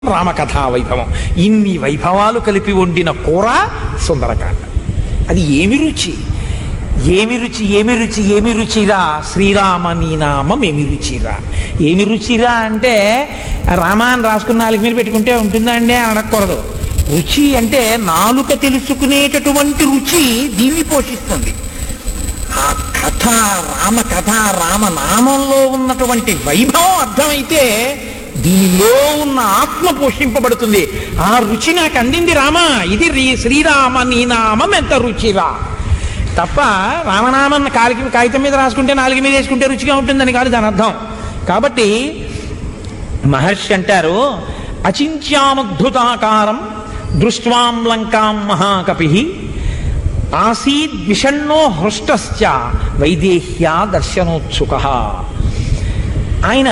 రామకథా వైభవం ఇన్ని వైభవాలు కలిపి వండిన కూర సుందరకాండ అది ఏమి రుచి ఏమి రుచి ఏమి రుచి ఏమి రుచిరా శ్రీరామ నీ నామం ఏమి రుచిరా ఏమి రుచిరా అంటే రామ అని రాసుకున్న నాలుగు మీద పెట్టుకుంటే ఉంటుందా అండి అని అడగకూడదు రుచి అంటే నాలుక తెలుసుకునేటటువంటి రుచి దీన్ని పోషిస్తుంది ఆ కథ రామ కథ రామనామంలో ఉన్నటువంటి వైభవం అర్థమైతే దీనిలో ఉన్న ఆత్మ పోషింపబడుతుంది ఆ రుచి నాకు అందింది రామ ఇది రీ- శ్రీరామ నీ నామం ఎంత రుచిరా తప్ప రామనామం కాలికి కాగితం మీద రాసుకుంటే నాలుగు మీద వేసుకుంటే రుచిగా ఉంటుందని కాదు దాని అర్థం కాబట్టి మహర్షి అంటారు అచింత్యామద్భుతాకారం దృష్ట్వాం లంకాం మహాకపి ఆసీద్ విషణ్ణో హృష్టశ్చ వైదేహ్యా దర్శనోత్సుక ఆయన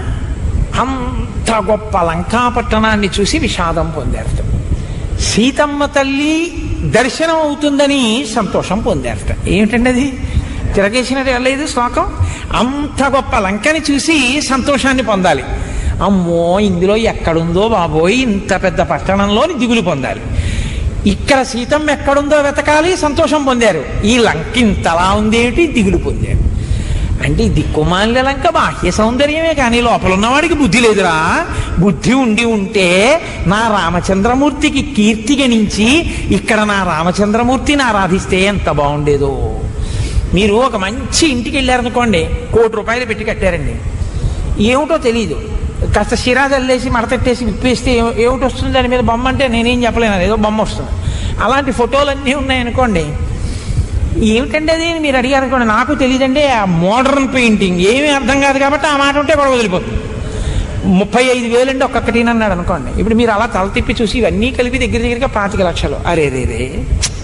అంత గొప్ప లంకాపట్టణాన్ని చూసి విషాదం పొందారట సీతమ్మ తల్లి దర్శనం అవుతుందని సంతోషం పొందారట ఏమిటండి అది తిరగేసినట్టు వెళ్ళలేదు శ్లోకం అంత గొప్ప లంకని చూసి సంతోషాన్ని పొందాలి అమ్మో ఇందులో ఎక్కడుందో బాబోయ్ ఇంత పెద్ద పట్టణంలోని దిగులు పొందాలి ఇక్కడ సీతమ్మ ఎక్కడుందో వెతకాలి సంతోషం పొందారు ఈ లంక ఇంతలా ఉందేమిటి దిగులు పొందారు అంటే ఈ దిక్కుమాలిన లంక బాహ్య సౌందర్యమే కానీ లోపల ఉన్నవాడికి బుద్ధి లేదురా బుద్ధి ఉండి ఉంటే నా రామచంద్రమూర్తికి కీర్తి గణించి ఇక్కడ నా రామచంద్రమూర్తిని ఆరాధిస్తే ఎంత బాగుండేదో మీరు ఒక మంచి ఇంటికి వెళ్ళారనుకోండి కోటి రూపాయలు పెట్టి కట్టారండి ఏమిటో తెలియదు కాస్త సిరాజ్ అల్లేసి మడతెట్టేసి విప్పేస్తే ఏ- ఏమిటి వస్తుంది దాని మీద బొమ్మ అంటే నేనేం చెప్పలేను ఏదో బొమ్మ వస్తుంది అలాంటి ఫోటోలన్నీ ఉన్నాయనుకోండి ఏమిటండి అది అని మీరు అడిగారు అనుకోండి నాకు తెలియదండి ఆ మోడర్న్ పెయింటింగ్ ఏమీ అర్థం కాదు కాబట్టి ఆ మాట ఉంటే కూడా వదిలిపోతుంది ముప్పై ఐదు వేలండి ఒక్కొక్కటి అన్నాడు అనుకోండి ఇప్పుడు మీరు అలా తల తిప్పి చూసి ఇవన్నీ కలిపి దగ్గర దగ్గరగా పాతిక లక్షలు అరే రే రే